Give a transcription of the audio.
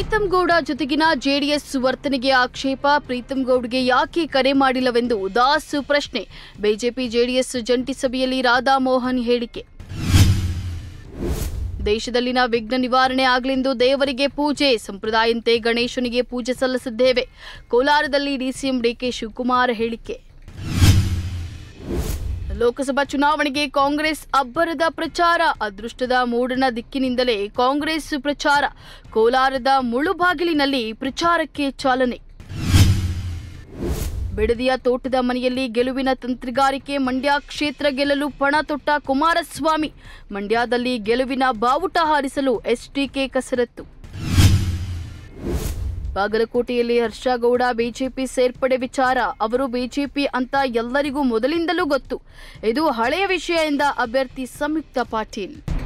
ಪ್ರೀತಂ ಗೌಡ ಜೊತೆಗಿನ ಜೆಡಿಎಸ್ ವರ್ತನೆಗೆ ಆಕ್ಷೇಪ ಪ್ರೀತಂ ಗೌಡ್ಗೆ ಯಾಕೆ ಕರೆ ಮಾಡಿಲ್ಲವೆಂದು ದಾಸ್ ಪ್ರಶ್ನೆ ಬಿಜೆಪಿ ಜೆಡಿಎಸ್ ಜಂಟಿ ಸಭೆಯಲ್ಲಿ ರಾಧಾಮೋಹನ್ ಹೇಳಿಕೆ ದೇಶದಲ್ಲಿನ ವಿಘ್ನ ನಿವಾರಣೆ ಆಗಲೆಂದು ದೇವರಿಗೆ ಪೂಜೆ ಸಂಪ್ರದಾಯಂತೆ ಗಣೇಶನಿಗೆ ಪೂಜೆ ಸಲ್ಲಿಸಿದ್ದೇವೆ ಕೋಲಾರದಲ್ಲಿ ಡಿಸಿಎಂ ಡಿಕೆ ಶಿವಕುಮಾರ್ ಹೇಳಿಕೆ ಲೋಕಸಭಾ ಚುನಾವಣೆಗೆ ಕಾಂಗ್ರೆಸ್ ಅಬ್ಬರದ ಪ್ರಚಾರ ಅದೃಷ್ಟದ ಮೂಡನ ದಿಕ್ಕಿನಿಂದಲೇ ಕಾಂಗ್ರೆಸ್ ಪ್ರಚಾರ ಕೋಲಾರದ ಮುಳುಬಾಗಿಲಿನಲ್ಲಿ ಪ್ರಚಾರಕ್ಕೆ ಚಾಲನೆ ಬಿಡದಿಯ ತೋಟದ ಮನೆಯಲ್ಲಿ ಗೆಲುವಿನ ತಂತ್ರಗಾರಿಕೆ ಮಂಡ್ಯ ಕ್ಷೇತ್ರ ಗೆಲ್ಲಲು ಪಣ ತೊಟ್ಟ ಕುಮಾರಸ್ವಾಮಿ ಮಂಡ್ಯದಲ್ಲಿ ಗೆಲುವಿನ ಬಾವುಟ ಹಾರಿಸಲು ಎಸ್ಟಿಕೆ ಕಸರತ್ತು ಬಾಗಲಕೋಟೆಯಲ್ಲಿ ಹರ್ಷಗೌಡ ಬಿಜೆಪಿ ಸೇರ್ಪಡೆ ವಿಚಾರ ಅವರು ಬಿಜೆಪಿ ಅಂತ ಎಲ್ಲರಿಗೂ ಮೊದಲಿಂದಲೂ ಗೊತ್ತು ಇದು ಹಳೆಯ ವಿಷಯ ಎಂದ ಅಭ್ಯರ್ಥಿ ಸಂಯುಕ್ತ ಪಾಟೀಲ್